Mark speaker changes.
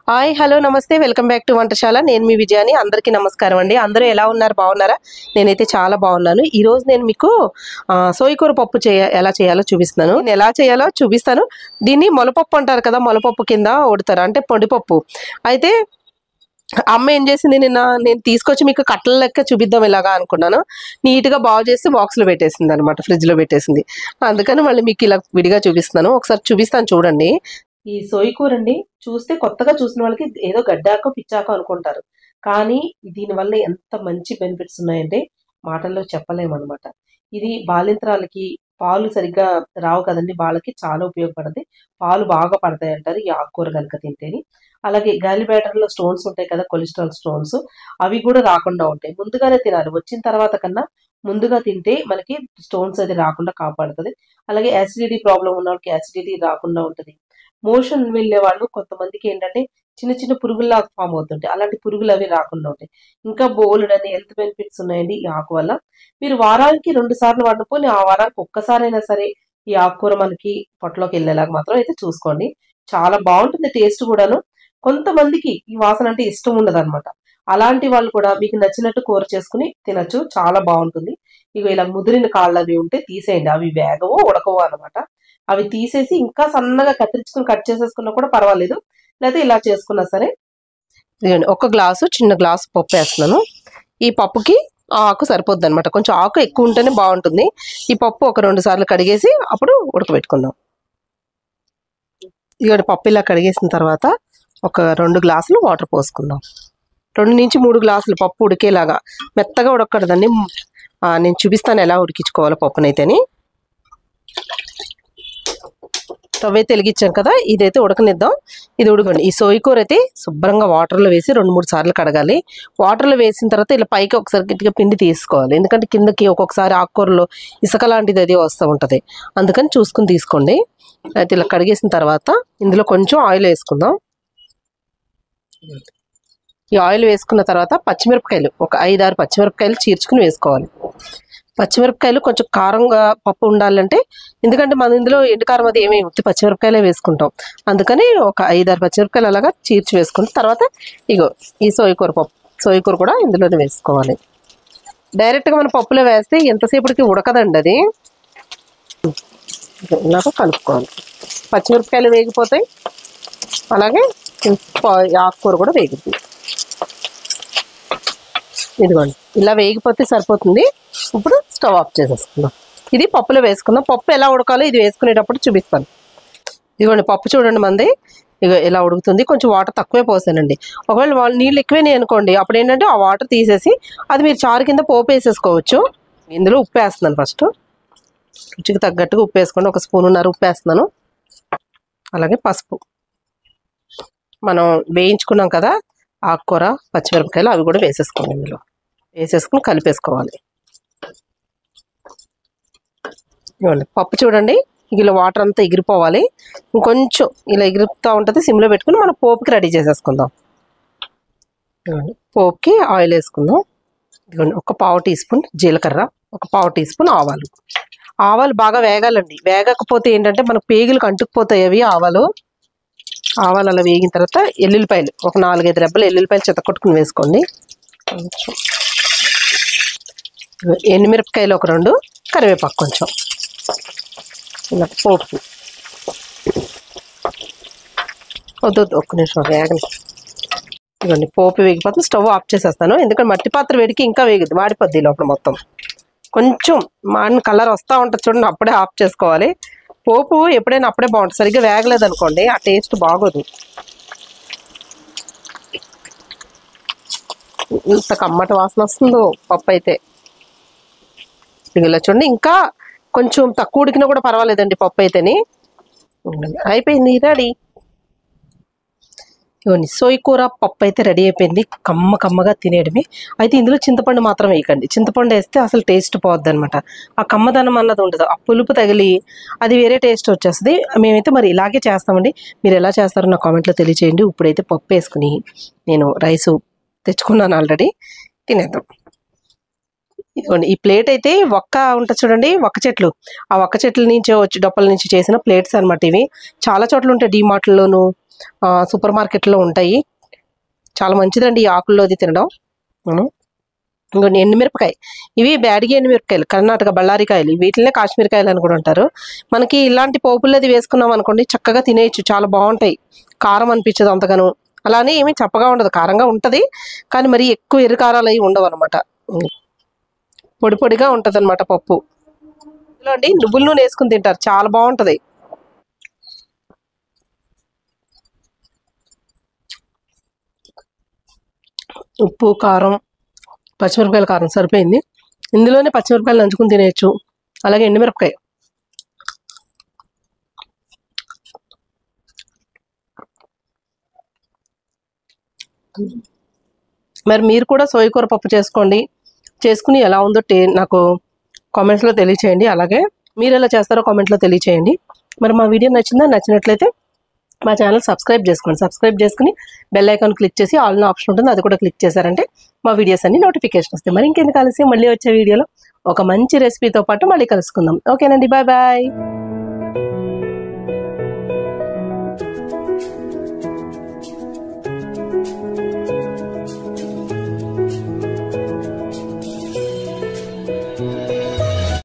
Speaker 1: hi hello నమస్తే welcome back to వంటశాల నేను మీ విజయాని అందరికీ నమస్కారం అండి అందరూ ఎలా ఉన్నారు బాగున్నారా నేనైతే చాలా బాగున్నాను ఈ రోజు నేను మీకు ఆ, సోయికూర పప్పు చేయ ఎలా చేయాలో చూపిస్తున్నాను నేను ఎలా చేయాలో చూపిస్తాను దీన్ని మొలపప్పు అంటారు కదా మొలపప్పు కింద ఉడతారు అంటే పొడిపప్పు అయితే అమ్మ ఏం చేసింది నిన్న నేను తీసుకొచ్చి మీకు కట్టల లెక్క చూపిద్దాం ఇలాగా అనుకున్నాను నీట్గా బాగు చేసి బాక్స్లో పెట్టేసింది అనమాట ఫ్రిడ్జ్లో పెట్టేసింది అందుకని మళ్ళీ మీకు ఇలా విడిగా చూపిస్తున్నాను ఒకసారి చూపిస్తాను చూడండి ఈ సోయి కూర అండి చూస్తే కొత్తగా చూసిన వాళ్ళకి ఏదో గడ్డాకో పిచ్చాకో అనుకుంటారు కానీ దీనివల్ల ఎంత మంచి బెనిఫిట్స్ ఉన్నాయంటే మాటల్లో చెప్పలేమన్నమాట ఇది బాలింత్రాలకి పాలు సరిగ్గా రావు కదండి వాళ్ళకి చాలా ఉపయోగపడుతుంది పాలు బాగా పడతాయి అంటారు ఈ ఆకుకూర కనుక తింటేని అలాగే గాలి బ్యాటర్లో స్టోన్స్ ఉంటాయి కదా కొలెస్ట్రాల్ స్టోన్స్ అవి కూడా రాకుండా ఉంటాయి ముందుగానే తినాలి వచ్చిన తర్వాత కన్నా ముందుగా తింటే మనకి స్టోన్స్ అది రాకుండా కాపాడుతుంది అలాగే యాసిడిటీ ప్రాబ్లం ఉన్న వాళ్ళకి యాసిడిటీ రాకుండా ఉంటుంది మోషన్ వెళ్ళే వాళ్ళు కొంతమందికి ఏంటంటే చిన్న చిన్న పురుగుల్లా ఫామ్ అవుతుంటాయి అలాంటి పురుగులు అవి రాకుండా ఉంటాయి ఇంకా బోల్డ్ అని హెల్త్ బెనిఫిట్స్ ఉన్నాయండి ఈ ఆకు వల్ల మీరు వారానికి రెండు సార్లు వాడుకొని ఆ వారానికి ఒక్కసారైనా సరే ఈ ఆకుకూర మనకి పొట్టలోకి వెళ్ళేలాగా మాత్రం అయితే చూసుకోండి చాలా బాగుంటుంది టేస్ట్ కూడాను కొంతమందికి ఈ వాసన అంటే ఇష్టం ఉండదు అనమాట అలాంటి వాళ్ళు కూడా మీకు నచ్చినట్టు కూర చేసుకుని తినచ్చు చాలా బాగుంటుంది ఇక ఇలా ముదిరిన కాళ్ళు అవి ఉంటే తీసేయండి అవి వేగవో ఉడకవో అనమాట అవి తీసేసి ఇంకా సన్నగా కత్తిరించుకుని కట్ చేసేసుకున్నా కూడా పర్వాలేదు లేదా ఇలా చేసుకున్నా సరే ఇదిగోండి ఒక గ్లాసు చిన్న గ్లాసు పప్పు వేస్తున్నాను ఈ పప్పుకి ఆ ఆకు సరిపోద్ది అనమాట కొంచెం ఆకు ఎక్కువ ఉంటేనే బాగుంటుంది ఈ పప్పు ఒక రెండు సార్లు కడిగేసి అప్పుడు ఉడకబెట్టుకుందాం ఇదిగోండి పప్పు ఇలా కడిగేసిన తర్వాత ఒక రెండు గ్లాసులు వాటర్ పోసుకుందాం రెండు నుంచి మూడు గ్లాసులు పప్పు ఉడికేలాగా మెత్తగా ఉడకూడదండి ఆ, నేను చూపిస్తాను ఎలా ఉడికించుకోవాలో పప్పునైతేని స్టవ్ అయితే వెలిగించాం కదా ఇదైతే ఉడకనిద్దాం ఇది ఉడకండి ఈ సోయి కూర అయితే శుభ్రంగా వాటర్లో వేసి రెండు మూడు సార్లు కడగాలి వాటర్లో వేసిన తర్వాత ఇలా పైకి ఒకసారి గట్టిగా పిండి తీసుకోవాలి ఎందుకంటే కిందకి ఒక్కొక్కసారి ఆకుకూరలో ఇసుక లాంటిది అది వస్తూ ఉంటుంది అందుకని చూసుకుని తీసుకోండి అయితే ఇలా కడిగేసిన తర్వాత ఇందులో కొంచెం ఆయిల్ వేసుకుందాం ఈ ఆయిల్ వేసుకున్న తర్వాత పచ్చిమిరపకాయలు ఒక ఐదారు పచ్చిమిరపకాయలు చీర్చుకుని వేసుకోవాలి పచ్చిమిరపకాయలు కొంచెం కారంగా పప్పు ఉండాలంటే ఎందుకంటే మనం ఇందులో ఎండుకారం అది ఏమీ ఉత్తి పచ్చిమిరపకాయలే వేసుకుంటాం అందుకని ఒక ఐదారు పచ్చిమిరపకాయలు అలాగా చీర్చి వేసుకున్న తర్వాత ఇగో ఈ సోయకూర పప్పు సోయకూర కూడా ఇందులోనే వేసుకోవాలి డైరెక్ట్గా మన పప్పులో వేస్తే ఎంతసేపటికి ఉడకదండి అది ఇలాగ కలుపుకోవాలి పచ్చిమిరపకాయలు వేగిపోతాయి అలాగే ప- ఆకుకూర కూడా వేగుద్ది ఇదిగోండి ఇలా వేగిపోతే సరిపోతుంది ఇప్పుడు స్టవ్ ఆఫ్ చేసేసుకుందాం ఇది పప్పులో వేసుకుందాం పప్పు ఎలా ఉడకాలో ఇది వేసుకునేటప్పుడు చూపిస్తాను ఇదిగోండి పప్పు చూడండి మంది ఇక ఇలా ఉడుకుతుంది కొంచెం వాటర్ తక్కువే పోసానండి ఒకవేళ వాళ్ళు నీళ్ళు ఎక్కువైనాయి అనుకోండి అప్పుడు ఏంటంటే ఆ వాటర్ తీసేసి అది మీరు చారు కింద పోపు వేసేసుకోవచ్చు ఇందులో ఉప్పు వేస్తున్నాను ఫస్ట్ రుచికి తగ్గట్టుగా ఉప్పు వేసుకోండి ఒక స్పూన్ ఉన్నారు ఉప్పు వేస్తున్నాను అలాగే పసుపు మనం వేయించుకున్నాం కదా ఆకుకూర పచ్చిమిరపకాయలు అవి కూడా వేసేసుకోండి ఇందులో వేసేసుకుని కలిపేసుకోవాలి ఇవ్వండి పప్పు చూడండి ఇలా వాటర్ అంతా ఎగిరిపోవాలి ఇంకొంచెం ఇలా ఎగురుతూ ఉంటుంది సిమ్లో పెట్టుకుని మనం పోపుకి రెడీ చేసేసుకుందాం ఇవ్వండి పోపుకి ఆయిల్ వేసుకుందాం ఇదిగోండి ఒక పావు టీ స్పూన్ జీలకర్ర ఒక పావు టీ స్పూన్ ఆవాలు ఆవాలు బాగా వేగాలండి వేగకపోతే ఏంటంటే మనకు పేగులకు అంటుకుపోతాయి అవి ఆవాలు ఆవాలు అలా వేగిన తర్వాత ఎల్లుల్లిపాయలు ఒక నాలుగైదు రెబ్బలు ఎల్లుల్లిపాయలు చెత్తకొట్టుకుని వేసుకోండి కొంచెం ఎండుమిరపకాయలు ఒక రెండు కరివేపాకు కొంచెం ఇలా పోపు వద్దు వద్దు, ఒక్క నిమిషం వేగని ఇవ్వండి పోపు వేగిపోతుంది స్టవ్ ఆఫ్ చేసేస్తాను ఎందుకంటే మట్టి పాత్ర వేడికి ఇంకా వేగుద్ది మాడిపోద్ది ఈ లోపల మొత్తం కొంచెం మాడిన కలర్ వస్తూ ఉంటుంది చూడండి అప్పుడే ఆఫ్ చేసుకోవాలి పోపు ఎప్పుడైనా అప్పుడే బాగుంటుంది సరిగ్గా వేగలేదు అనుకోండి ఆ టేస్ట్ బాగోదు ఇంత కమ్మటి వాసన వస్తుందో పప్పు అయితే ఇక ఇలా చూడండి ఇంకా కొంచెం తక్కువ ఉడికినా కూడా పర్వాలేదండి పప్పు అయితేని అయిపోయింది రెడీ ఇవన్నీ సోయి కూర పప్పు అయితే రెడీ అయిపోయింది కమ్మ కమ్మగా తినేయడమే అయితే ఇందులో చింతపండు మాత్రం వేయకండి చింతపండు వేస్తే అసలు టేస్ట్ పోద్ది అనమాట ఆ కమ్మదనం అన్నది ఉండదు ఆ పులుపు తగిలి అది వేరే టేస్ట్ వచ్చేస్తుంది మేమైతే మరి ఇలాగే చేస్తామండి మీరు ఎలా చేస్తారో నా కామెంట్లో తెలియచేయండి ఇప్పుడైతే పప్పు వేసుకుని నేను రైసు తెచ్చుకున్నాను ఆల్రెడీ తినేద్దాం ఇదిగోండి ఈ ప్లేట్ అయితే ఒక్క ఉంటుంది చూడండి ఒక్క చెట్లు ఆ ఒక్క చెట్ల నుంచి వచ్చి డొప్పల నుంచి చేసిన ప్లేట్స్ అన్నమాట ఇవి చాలా చోట్ల ఉంటాయి డిమార్ట్లలోను ఆ, సూపర్ మార్కెట్లో ఉంటాయి చాలా మంచిదండి ఈ ఆకుల్లోది తినడం మనం ఇంకొన్ని ఎండుమిరపకాయ ఇవి బ్యాడిగి ఎండుమిరపకాయలు కర్ణాటక బళ్ళారికాయలు వీటినే కాశ్మీరకాయలు అని కూడా అంటారు మనకి ఇలాంటి పోపులది వేసుకున్నాం అనుకోండి చక్కగా తినేయచ్చు చాలా బాగుంటాయి కారం అనిపించదు అంతగాను అలానే ఏమీ చప్పగా ఉండదు కారంగా ఉంటది కానీ మరి ఎక్కువ ఎరుకారాలు అవి ఉండవు అనమాట పొడి పొడిగా ఉంటది అనమాట పప్పు ఇందులో అండి నువ్వుల నూనె వేసుకుని తింటారు చాలా బాగుంటది ఉప్పు కారం పచ్చిమిరపకాయల కారం సరిపోయింది ఇందులోనే పచ్చిమిరపకాయలు నంచుకుని తినేయచ్చు అలాగే ఎండుమిరపకాయ మరి మీరు కూడా సోయకూర పప్పు చేసుకోండి చేసుకుని ఎలా ఉందో టే నాకు కామెంట్స్లో తెలియచేయండి అలాగే మీరు ఎలా చేస్తారో కామెంట్లో తెలియచేయండి మరి మా వీడియో నచ్చిందా నచ్చినట్లయితే మా ఛానల్ సబ్స్క్రైబ్ చేసుకోండి సబ్స్క్రైబ్ చేసుకుని బెల్ ఐకాన్ క్లిక్ చేసి ఆల్ ఆప్షన్ ఉంటుంది అది కూడా క్లిక్ చేశారంటే మా వీడియోస్ అన్ని నోటిఫికేషన్ వస్తాయి మరి ఇంకెందుకు కలిసి మళ్ళీ వచ్చే వీడియోలో ఒక మంచి రెసిపీతో పాటు మళ్ళీ కలుసుకుందాం ఓకేనండి బాయ్ బాయ్